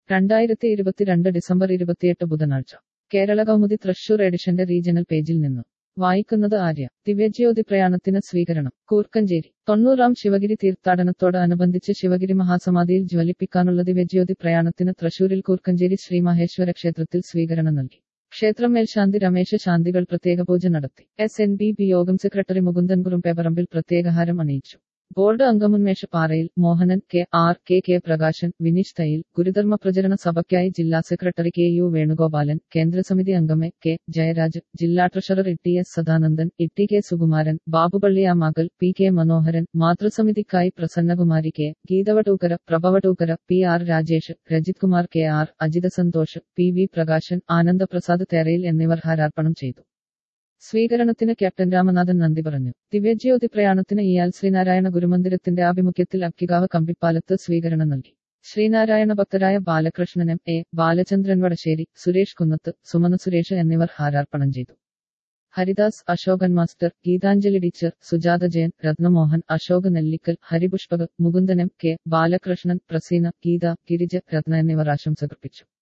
രണ്ടായിരത്തി ഇരുപത്തിരണ്ട് ഡിസംബർ ഇരുപത്തിയെട്ട് ബുധനാഴ്ച കേരള കൗമുദി തൃശൂർ എഡിഷന്റെ റീജിയണൽ പേജിൽ നിന്നും വായിക്കുന്നത് ആര്യ ദിവ്യജ്യോതി പ്രയാണത്തിന് സ്വീകരണം കൂർക്കഞ്ചേരി തൊണ്ണൂറാം ശിവഗിരി തീർത്ഥാടനത്തോട് അനുബന്ധിച്ച് ശിവഗിരി മഹാസമാധിയിൽ ജ്വലിപ്പിക്കാനുള്ള ദിവ്യജ്യോതി പ്രയാണത്തിന് തൃശൂരിൽ കൂർക്കഞ്ചേരി ശ്രീ മഹേശ്വര ക്ഷേത്രത്തിൽ സ്വീകരണം നൽകി ക്ഷേത്രം മേൽശാന്തി രമേശ ശാന്തികൾ പ്രത്യേക പൂജ നടത്തി എസ് എൻ ബി ബി യോഗം സെക്രട്ടറി മുകുന്ദൻ കുറുമ്പേപ്പറമ്പിൽ പ്രത്യേകഹാരം അണിയിച്ചു ബോർഡ് അംഗമുന്മേഷ Parayil Mohanan K R K K Prakashan Vineesh Thayyil Gurudharma Pracharana സഭയ്ക്കായി ജില്ലാ സെക്രട്ടറി കെ യു വേണുഗോപാലൻ കേന്ദ്രസമിതി അംഗം എ കെ ജയരാജ് ജില്ലാ treasurer E T S Sadanandan E T K Sukumaran Babupalli Amakal P K Manoharan മാതൃസമിതിക്കായി Prasannakumari K Geethavadukkara Prabhavadukkara P R Rajesh Rajith Kumar K R Ajitha Santhosh P V Prakashan ആനന്ദപ്രസാദ് Therayil എന്നിവർ ഹാരാർപ്പണം ചെയ്തു സ്വീകരണത്തിന് ക്യാപ്റ്റൻ രാമനാഥൻ നന്ദി പറഞ്ഞു ദിവ്യജ്യോതി പ്രയാണത്തിന് ഇയാൽ ശ്രീനാരായണ ഗുരുമന്ദിരത്തിന്റെ ആഭിമുഖ്യത്തിൽ അക്കികാവ് കമ്പിപ്പാലത്ത് സ്വീകരണം നൽകി ശ്രീനാരായണ ഭക്തരായ ബാലകൃഷ്ണൻ എം എ ബാലചന്ദ്രൻ വടശ്ശേരി സുരേഷ് കുന്നത്ത് സുമന സുരേഷ് എന്നിവർ ഹാരാർപ്പണം ചെയ്തു Haridas Ashokan master Geethanjali teacher Sujatha Jayan Rathnamohan Ashok Nellikkal Haripushpak Mukundan M K Balakrishnan Praseena Geetha Girija Rathna എന്നിവർ ആശംസകർപ്പിച്ചു